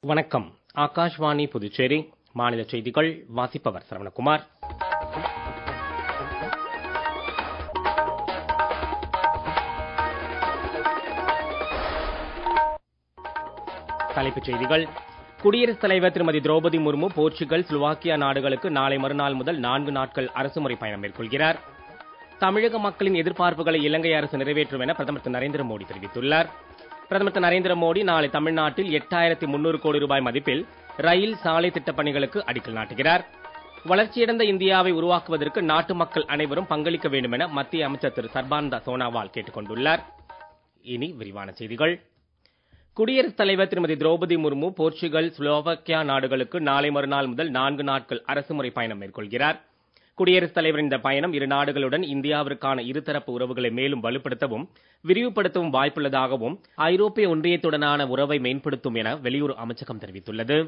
வணக்கம் ஆகாஷ்வாணி புதுச்சேரி மாநில செய்திகள் வாசிப்பவர் சரவணகுமார் தலைப்புச் செய்திகள் குடியரசுத் தலைவர் திருமதி திரௌபதி முர்மு போர்ச்சுகல் ஸ்லோவாக்கியா நாடுகளுக்கு நாளை மறுநாள் முதல் நான்கு நாட்கள் அரசுமுறை பயணம் மேற்கொள்கிறார் தமிழக மக்களின் எதிர்பார்ப்புகளை இலங்கை அரசு நிறைவேற்றும் என பிரதமர் திரு நரேந்திர மோடி தெரிவித்துள்ளார் பிரதமர் திரு நரேந்திர மோடி நாளை தமிழ்நாட்டில் எட்டாயிரத்தி முன்னூறு கோடி ரூபாய் மதிப்பில் ரயில் சாலை திட்டப் பணிகளுக்கு அடிக்கல் நாட்டுகிறார் வளர்ச்சியடைந்த இந்தியாவை உருவாக்குவதற்கு நாட்டு மக்கள் அனைவரும் பங்களிக்க வேண்டும் என மத்திய அமைச்சர் திரு சர்பானந்தா சோனாவால் கேட்டுக் கொண்டுள்ளார் இனி விரிவான செய்திகள் குடியரசுத் தலைவர் திருமதி திரௌபதி முர்மு போர்ச்சுகல் ஸ்லோவாக்கியா நாடுகளுக்கு நாளை மறுநாள் முதல் நான்கு நாட்கள் அரசுமுறை பயணம் மேற்கொள்கிறார் குடியரசுத் தலைவரின் இந்த பயணம் இரு நாடுகளுடன் இந்தியாவிற்கான இருதரப்பு உறவுகளை மேலும் வலுப்படுத்தவும் விரிவுபடுத்தவும் வாய்ப்புள்ளதாகவும் ஐரோப்பிய ஒன்றியத்துடனான உறவை மேம்படுத்தும் என வெளியுறவு அமைச்சகம் தெரிவித்துள்ளது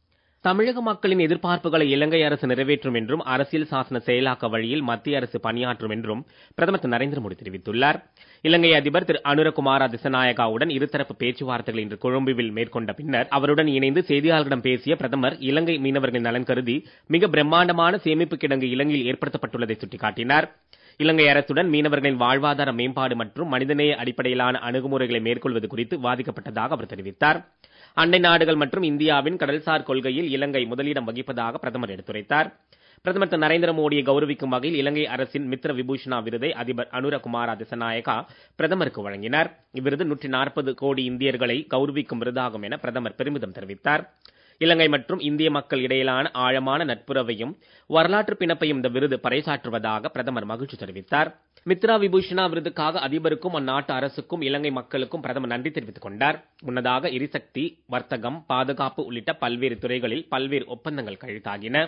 தமிழக மக்களின் எதிர்பார்ப்புகளை இலங்கை அரசு நிறைவேற்றும் என்றும் அரசியல் சாசன செயலாக்க வழியில் மத்திய அரசு பணியாற்றும் என்றும் பிரதமர் திரு நரேந்திர மோடி தெரிவித்துள்ளார் இலங்கை அதிபர் திரு அனுரகுமார திசநாயகாவுடன் இருதரப்பு பேச்சுவார்த்தைகள் இன்று கொழும்புவில் மேற்கொண்ட பின்னர் அவருடன் இணைந்து செய்தியாளர்களிடம் பேசிய பிரதமர் இலங்கை மீனவர்களின் நலன் கருதி மிக பிரம்மாண்டமான சேமிப்பு கிடங்கு இலங்கையில் ஏற்படுத்தப்பட்டுள்ளதை சுட்டிக்காட்டினார் இலங்கை அரசுடன் மீனவர்களின் வாழ்வாதார மேம்பாடு மற்றும் மனிதநேய அடிப்படையிலான அணுகுமுறைகளை மேற்கொள்வது குறித்து வாதிக்கப்பட்டதாக அவர் தெரிவித்தார் அண்டை நாடுகள் மற்றும் இந்தியாவின் கடல்சார் கொள்கையில் இலங்கை முதலிடம் வகிப்பதாக பிரதமர் எடுத்துரைத்தார் பிரதமர் திரு நரேந்திர மோடியை கௌரவிக்கும் வகையில் இலங்கை அரசின் மித்ர விபூஷணா விருதை அதிபர் அனுரகுமார திசநாயகா பிரதமருக்கு வழங்கினார் இவ்விருது நூற்றி நாற்பது கோடி இந்தியர்களை கௌரவிக்கும் விருதாகும் என பிரதமர் பெருமிதம் தெரிவித்தார் இலங்கை மற்றும் இந்திய மக்கள் இடையிலான ஆழமான நட்புறவையும் வரலாற்று பிணப்பையும் இந்த விருது பறைசாற்றுவதாக பிரதமர் மகிழ்ச்சி தெரிவித்தார் மித்ரா விபூஷணா விருதுக்காக அதிபருக்கும் அந்நாட்டு அரசுக்கும் இலங்கை மக்களுக்கும் பிரதமர் நன்றி தெரிவித்துக் கொண்டார் முன்னதாக எரிசக்தி வர்த்தகம் பாதுகாப்பு உள்ளிட்ட பல்வேறு துறைகளில் பல்வேறு ஒப்பந்தங்கள் கையெழுத்தாகின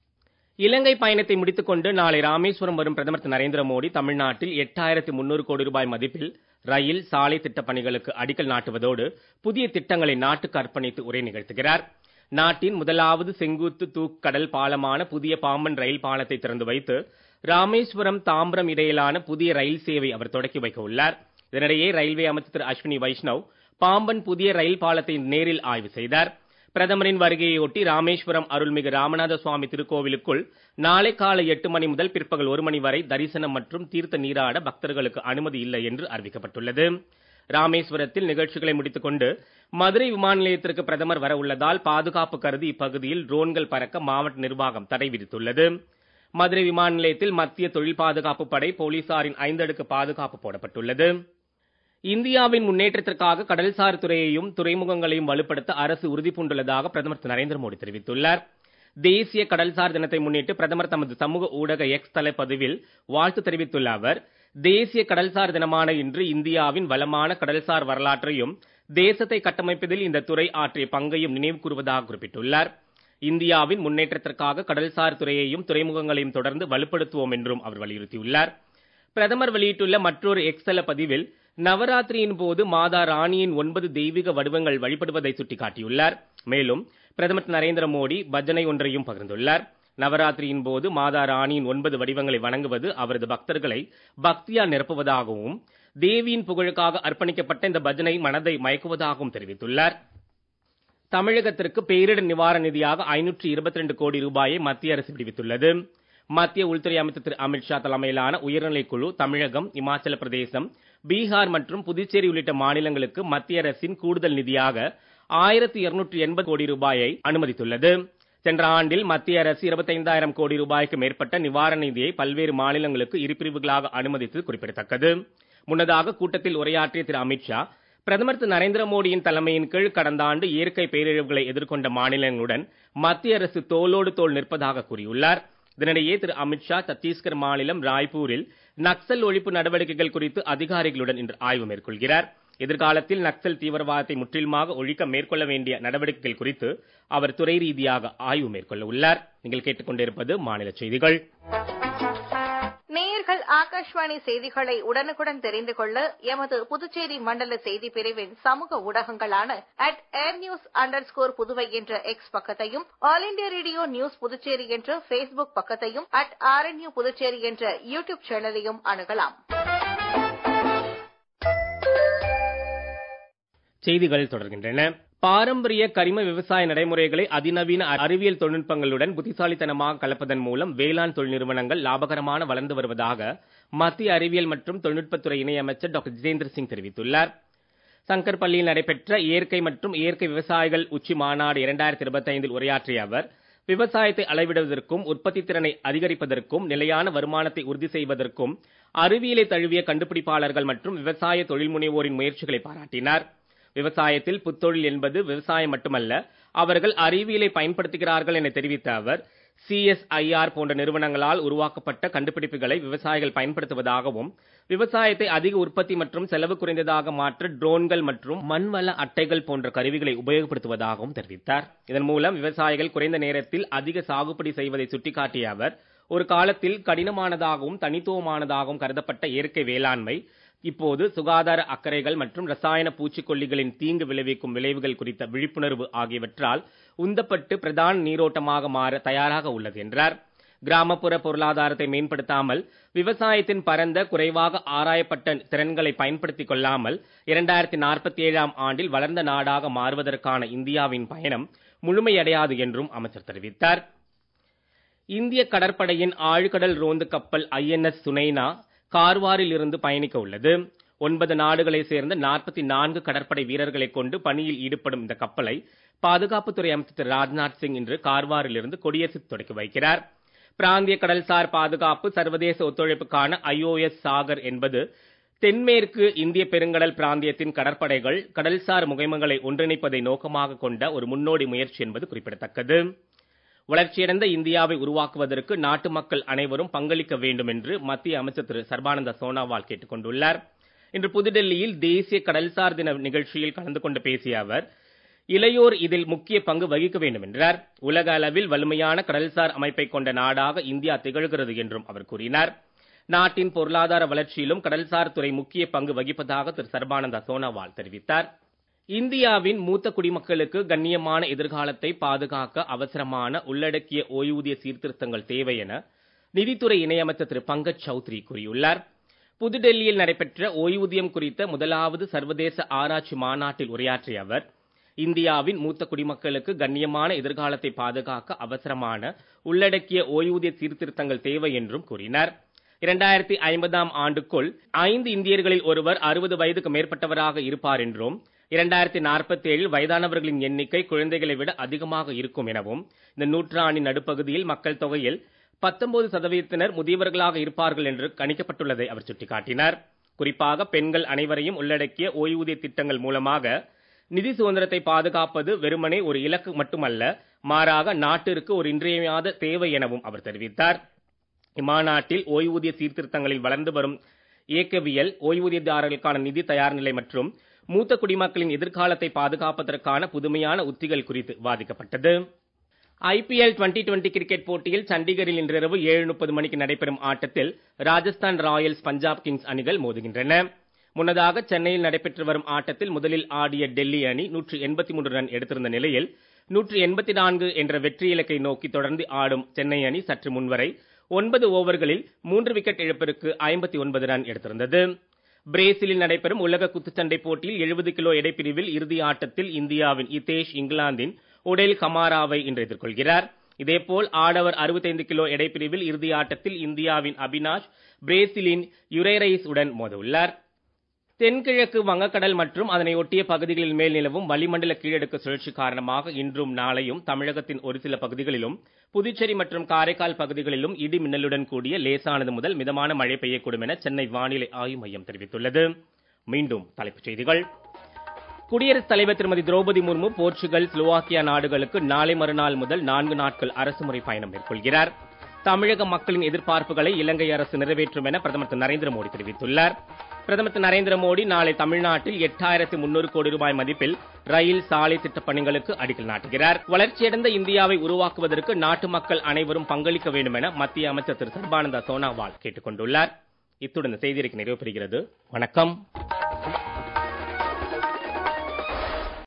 இலங்கை பயணத்தை முடித்துக் கொண்டு நாளை ராமேஸ்வரம் வரும் பிரதமர் திரு நரேந்திர மோடி தமிழ்நாட்டில் எட்டாயிரத்தி முன்னூறு கோடி ரூபாய் மதிப்பில் ரயில் சாலை திட்டப் பணிகளுக்கு அடிக்கல் நாட்டுவதோடு புதிய திட்டங்களை நாட்டுக்கு அர்ப்பணித்து உரை நிகழ்த்துகிறார் நாட்டின் முதலாவது செங்குத்து தூக்கடல் பாலமான புதிய பாம்பன் ரயில் பாலத்தை திறந்து வைத்து ராமேஸ்வரம் தாம்பரம் இடையிலான புதிய ரயில் சேவை அவர் தொடக்கி வைக்க உள்ளார் இதனிடையே ரயில்வே அமைச்சர் திரு அஸ்வினி வைஷ்ணவ் பாம்பன் புதிய ரயில் பாலத்தை நேரில் ஆய்வு செய்தார் பிரதமரின் வருகையொட்டி ராமேஸ்வரம் அருள்மிகு ராமநாத சுவாமி திருக்கோவிலுக்குள் நாளை காலை எட்டு மணி முதல் பிற்பகல் ஒரு மணி வரை தரிசனம் மற்றும் தீர்த்த நீராட பக்தர்களுக்கு அனுமதி இல்லை என்று அறிவிக்கப்பட்டுள்ளது ராமேஸ்வரத்தில் நிகழ்ச்சிகளை முடித்துக் கொண்டு மதுரை விமான நிலையத்திற்கு பிரதமர் வர உள்ளதால் பாதுகாப்பு கருதி இப்பகுதியில் ட்ரோன்கள் பறக்க மாவட்ட நிர்வாகம் தடை விதித்துள்ளது மதுரை விமான நிலையத்தில் மத்திய தொழில் பாதுகாப்பு படை போலீசாரின் ஐந்தடுக்கு பாதுகாப்பு போடப்பட்டுள்ளது இந்தியாவின் முன்னேற்றத்திற்காக கடல்சார் துறையையும் துறைமுகங்களையும் வலுப்படுத்த அரசு உறுதிபூண்டுள்ளதாக பிரதமர் திரு நரேந்திர மோடி தெரிவித்துள்ளார் தேசிய கடல்சார் தினத்தை முன்னிட்டு பிரதமர் தமது சமூக ஊடக எக்ஸ் தலைப்பதிவில் வாழ்த்து தெரிவித்துள்ள அவர் தேசிய கடல்சார் தினமான இன்று இந்தியாவின் வளமான கடல்சார் வரலாற்றையும் தேசத்தை கட்டமைப்பதில் இந்த துறை ஆற்றிய பங்கையும் நினைவு கூறுவதாக குறிப்பிட்டுள்ளார் இந்தியாவின் முன்னேற்றத்திற்காக கடல்சார் துறையையும் துறைமுகங்களையும் தொடர்ந்து வலுப்படுத்துவோம் என்றும் அவர் வலியுறுத்தியுள்ளார் பிரதமர் வெளியிட்டுள்ள மற்றொரு எக்ஸல பதிவில் நவராத்திரியின் போது மாதா ராணியின் ஒன்பது தெய்வீக வடிவங்கள் வழிபடுவதை சுட்டிக்காட்டியுள்ளார் மேலும் பிரதமர் நரேந்திர மோடி பஜனை ஒன்றையும் பகிர்ந்துள்ளார் நவராத்திரியின் போது மாதா ராணியின் ஒன்பது வடிவங்களை வணங்குவது அவரது பக்தர்களை பக்தியால் நிரப்புவதாகவும் தேவியின் புகழுக்காக அர்ப்பணிக்கப்பட்ட இந்த பஜனை மனதை மயக்குவதாகவும் தெரிவித்துள்ளார் தமிழகத்திற்கு பேரிடர் நிவாரண நிதியாக ஐநூற்றி இருபத்தி ரெண்டு கோடி ரூபாயை மத்திய அரசு விடுவித்துள்ளது மத்திய உள்துறை அமைச்சர் திரு அமித்ஷா தலைமையிலான உயர்நிலைக் குழு தமிழகம் இமாச்சல பிரதேசம் பீகார் மற்றும் புதுச்சேரி உள்ளிட்ட மாநிலங்களுக்கு மத்திய அரசின் கூடுதல் நிதியாக ஆயிரத்தி இருநூற்றி எண்பது கோடி ரூபாயை அனுமதித்துள்ளது சென்ற ஆண்டில் மத்திய அரசு இருபத்தைந்தாயிரம் கோடி ரூபாய்க்கு மேற்பட்ட நிவாரண நிதியை பல்வேறு மாநிலங்களுக்கு இரு பிரிவுகளாக அனுமதித்தது குறிப்பிடத்தக்கது முன்னதாக கூட்டத்தில் உரையாற்றிய திரு அமித்ஷா பிரதமர் திரு நரேந்திர மோடியின் தலைமையின் கீழ் கடந்த ஆண்டு இயற்கை பேரிழவுகளை எதிர்கொண்ட மாநிலங்களுடன் மத்திய அரசு தோளோடு தோள் நிற்பதாக கூறியுள்ளார் இதனிடையே திரு அமித்ஷா சத்தீஸ்கர் மாநிலம் ராய்ப்பூரில் நக்சல் ஒழிப்பு நடவடிக்கைகள் குறித்து அதிகாரிகளுடன் இன்று ஆய்வு மேற்கொள்கிறார் எதிர்காலத்தில் நக்சல் தீவிரவாதத்தை முற்றிலுமாக ஒழிக்க மேற்கொள்ள வேண்டிய நடவடிக்கைகள் குறித்து அவர் துறை ரீதியாக ஆய்வு மேற்கொள்ள உள்ளார் நீங்கள் கேட்டுக்கொண்டிருப்பது மாநில செய்திகள் நேயர்கள் ஆகாஷ்வாணி செய்திகளை உடனுக்குடன் தெரிந்து கொள்ள எமது புதுச்சேரி மண்டல செய்தி பிரிவின் சமூக ஊடகங்களான அட் ஏர் நியூஸ் அண்டர் ஸ்கோர் புதுவை என்ற எக்ஸ் பக்கத்தையும் All India Radio news Puducherry என்ற பேஸ்புக் பக்கத்தையும் அட் ஆர்என்யூ புதுச்சேரி என்ற யூடியூப் சேனலையும் அணுகலாம் செய்திகள் தொடர்கின்றன பாரம்பரிய கரிம விவசாய நடைமுறைகளை அதிநவீன அறிவியல் தொழில்நுட்பங்களுடன் புத்திசாலித்தனமாக கலப்பதன் மூலம் வேளாண் தொழில் நிறுவனங்கள் லாபகரமான வளர்ந்து வருவதாக மத்திய அறிவியல் மற்றும் தொழில்நுட்பத்துறை இணையமைச்சர் டாக்டர் ஜிதேந்திர சிங் தெரிவித்துள்ளார் சங்கர் பள்ளியில் நடைபெற்ற இயற்கை மற்றும் இயற்கை விவசாயிகள் உச்சி மாநாடு இரண்டாயிரத்தி இருபத்தைந்தில் உரையாற்றிய அவர் விவசாயத்தை அளவிடுவதற்கும் உற்பத்தி திறனை அதிகரிப்பதற்கும் நிலையான வருமானத்தை உறுதி செய்வதற்கும் அறிவியலை தழுவிய கண்டுபிடிப்பாளர்கள் மற்றும் விவசாய தொழில் முனைவோரின் முயற்சிகளை பாராட்டினார் விவசாயத்தில் புத்தொழில் என்பது விவசாயம் மட்டுமல்ல அவர்கள் அறிவியலை பயன்படுத்துகிறார்கள் என தெரிவித்த அவர் சிஎஸ்ஐஆர் போன்ற நிறுவனங்களால் உருவாக்கப்பட்ட கண்டுபிடிப்புகளை விவசாயிகள் பயன்படுத்துவதாகவும் விவசாயத்தை அதிக உற்பத்தி மற்றும் செலவு குறைந்ததாக மாற்ற ட்ரோன்கள் மற்றும் மண்வள அட்டைகள் போன்ற கருவிகளை உபயோகப்படுத்துவதாகவும் தெரிவித்தார் இதன் மூலம் விவசாயிகள் குறைந்த நேரத்தில் அதிக சாகுபடி செய்வதை சுட்டிக்காட்டிய அவர் ஒரு காலத்தில் கடினமானதாகவும் தனித்துவமானதாகவும் கருதப்பட்ட இயற்கை வேளாண்மை இப்போது சுகாதார அக்கறைகள் மற்றும் ரசாயன பூச்சிக்கொல்லிகளின் தீங்கு விளைவிக்கும் விளைவுகள் குறித்த விழிப்புணர்வு ஆகியவற்றால் உந்தப்பட்டு பிரதான நீரோட்டமாக மாற தயாராக உள்ளது என்றார் கிராமப்புற பொருளாதாரத்தை மேம்படுத்தாமல் விவசாயத்தின் பரந்த குறைவாக ஆராயப்பட்ட திறன்களை பயன்படுத்திக் கொள்ளாமல் இரண்டாயிரத்தி நாற்பத்தி ஏழாம் ஆண்டில் வளர்ந்த நாடாக மாறுவதற்கான இந்தியாவின் பயணம் முழுமையடையாது என்றும் அமைச்சர் தெரிவித்தார் இந்திய கடற்படையின் ஆழ்கடல் ரோந்து கப்பல் ஐஎன்எஸ் சுனைனா கார்வாரில் இருந்து பயணிக்க உள்ளது ஒன்பது நாடுகளைச் சேர்ந்த நாற்பத்தி நான்கு கடற்படை வீரர்களை கொண்டு பணியில் ஈடுபடும் இந்த கப்பலை பாதுகாப்புத்துறை அமைச்சர் திரு ராஜ்நாத் சிங் இன்று கார்வாரில் இருந்து கொடியரசு தொடக்கி வைக்கிறார் பிராந்திய கடல்சார் பாதுகாப்பு சர்வதேச ஒத்துழைப்புக்கான ஐஓஎஸ் சாகர் என்பது தென்மேற்கு இந்திய பெருங்கடல் பிராந்தியத்தின் கடற்படைகள் கடல்சார் முகைமங்களை ஒன்றிணைப்பதை நோக்கமாக கொண்ட ஒரு முன்னோடி முயற்சி என்பது குறிப்பிடத்தக்கது வளர்ச்சியடைந்த இந்தியாவை உருவாக்குவதற்கு நாட்டு மக்கள் அனைவரும் பங்களிக்க வேண்டும் என்று மத்திய அமைச்சர் திரு சர்பானந்த சோனாவால் கேட்டுக் கொண்டுள்ளார் இன்று புதுடெல்லியில் தேசிய கடல்சார் தின நிகழ்ச்சியில் கலந்து கொண்டு பேசிய அவர் இளையோர் இதில் முக்கிய பங்கு வகிக்க வேண்டும் என்றார் உலக அளவில் வலிமையான கடல்சார் அமைப்பை கொண்ட நாடாக இந்தியா திகழ்கிறது என்றும் அவர் கூறினார் நாட்டின் பொருளாதார வளர்ச்சியிலும் கடல்சார் துறை முக்கிய பங்கு வகிப்பதாக திரு சர்பானந்த சோனாவால் தெரிவித்தார் இந்தியாவின் மூத்த குடிமக்களுக்கு கண்ணியமான எதிர்காலத்தை பாதுகாக்க அவசரமான உள்ளடக்கிய ஓய்வூதிய சீர்திருத்தங்கள் தேவை என நிதித்துறை இணையமைச்சர் திரு பங்கஜ் சௌத்ரி கூறியுள்ளார் புதுடெல்லியில் நடைபெற்ற ஓய்வூதியம் குறித்த முதலாவது சர்வதேச ஆராய்ச்சி மாநாட்டில் உரையாற்றிய அவர் இந்தியாவின் மூத்த குடிமக்களுக்கு கண்ணியமான எதிர்காலத்தை பாதுகாக்க அவசரமான உள்ளடக்கிய ஓய்வூதிய சீர்திருத்தங்கள் தேவை என்றும் கூறினார் இரண்டாயிரத்தி ஐம்பதாம் ஆண்டுக்குள் ஐந்து இந்தியர்களில் ஒருவர் அறுபது வயதுக்கு மேற்பட்டவராக இருப்பார் என்றும் இரண்டாயிரத்தி நாற்பத்தி ஏழில் வயதானவர்களின் எண்ணிக்கை குழந்தைகளை விட அதிகமாக இருக்கும் எனவும் இந்த நூற்றாண்டின் நடுப்பகுதியில் மக்கள் தொகையில் பத்தொன்பது சதவீதத்தினர் முதியவர்களாக இருப்பார்கள் என்று கணிக்கப்பட்டுள்ளதை அவர் சுட்டிக்காட்டினார் குறிப்பாக பெண்கள் அனைவரையும் உள்ளடக்கிய ஓய்வூதிய திட்டங்கள் மூலமாக நிதி சுதந்திரத்தை பாதுகாப்பது வெறுமனே ஒரு இலக்கு மட்டுமல்ல மாறாக நாட்டிற்கு ஒரு இன்றியமையாத தேவை எனவும் அவர் தெரிவித்தார் இம்மாநாட்டில் ஓய்வூதிய சீர்திருத்தங்களில் வளர்ந்து வரும் இயக்கவியல் ஓய்வூதியதாரர்களுக்கான நிதி தயார் நிலை மற்றும் மூத்த குடிமக்களின் எதிர்காலத்தை பாதுகாப்பதற்கான புதுமையான உத்திகள் குறித்து விவாதிக்கப்பட்டது ஐபிஎல் டுவெண்டி டுவெண்டி கிரிக்கெட் போட்டியில் சண்டிகரில் இன்றிரவு ஏழு முப்பது மணிக்கு நடைபெறும் ஆட்டத்தில் ராஜஸ்தான் ராயல்ஸ் பஞ்சாப் கிங்ஸ் அணிகள் மோதுகின்றன முன்னதாக சென்னையில் நடைபெற்று வரும் ஆட்டத்தில் முதலில் ஆடிய டெல்லி அணி நூற்று எண்பத்தி மூன்று ரன் எடுத்திருந்த நிலையில் நூற்று எண்பத்தி நான்கு என்ற வெற்றி இலக்கை நோக்கி தொடர்ந்து ஆடும் சென்னை அணி சற்று முன்வரை ஒன்பது ஓவர்களில் மூன்று விக்கெட் இழப்பிற்கு ஐம்பத்தி ஒன்பது ரன் எடுத்திருந்தது பிரேசிலில் நடைபெறும் உலக குத்துச்சண்டை போட்டியில் எழுபது கிலோ எடைப்பிரிவில் இறுதி ஆட்டத்தில் இந்தியாவின் இதேஷ் இங்கிலாந்தின் உடேல் கமாராவை இன்று எதிர்கொள்கிறார் இதேபோல் ஆடவர் 65 கிலோ எடைப்பிரிவில் இறுதி ஆட்டத்தில் இந்தியாவின் அபினாஷ் பிரேசிலின் யுரேரைஸ் உடன் மோதவுள்ளார் தென்கிழக்கு வங்கக்கடல் மற்றும் அதனை ஒட்டிய பகுதிகளில் மேல் நிலவும் வளிமண்டல கீழடுக்கு சுழற்சி காரணமாக இன்றும் நாளையும் தமிழகத்தின் ஒரு சில பகுதிகளிலும் புதுச்சேரி மற்றும் காரைக்கால் பகுதிகளிலும் இடி மின்னலுடன் கூடிய லேசானது முதல் மிதமான மழை பெய்யக்கூடும் என சென்னை வானிலை ஆய்வு மையம் தெரிவித்துள்ளது மீண்டும் தலைப்புச் செய்திகள் குடியரசுத் தலைவர் திருமதி திரௌபதி முர்மு போர்ச்சுகல் ஸ்லோவாக்கியா நாடுகளுக்கு நாளை மறுநாள் முதல் நான்கு நாட்கள் அரசுமுறை பயணம் மேற்கொள்கிறார் தமிழக மக்களின் எதிர்பார்ப்புகளை இலங்கை அரசு நிறைவேற்றும் என பிரதமர் திரு நரேந்திர மோடி தெரிவித்துள்ளார் பிரதமர் திரு நரேந்திர மோடி நாளை தமிழ்நாட்டில் எட்டாயிரத்து முன்னூறு கோடி ரூபாய் மதிப்பில் ரயில் சாலை திட்டப் பணிகளுக்கு அடிக்கல் நாட்டுகிறார் வளர்ச்சியடைந்த இந்தியாவை உருவாக்குவதற்கு நாட்டு மக்கள் அனைவரும் பங்களிக்க வேண்டும் என மத்திய அமைச்சர் திரு சர்பானந்த சோனாவால் கேட்டுக் கொண்டுள்ளார் இத்துடன் இந்த செய்தியறிக்கை நிறைவு பெறுகிறது வணக்கம்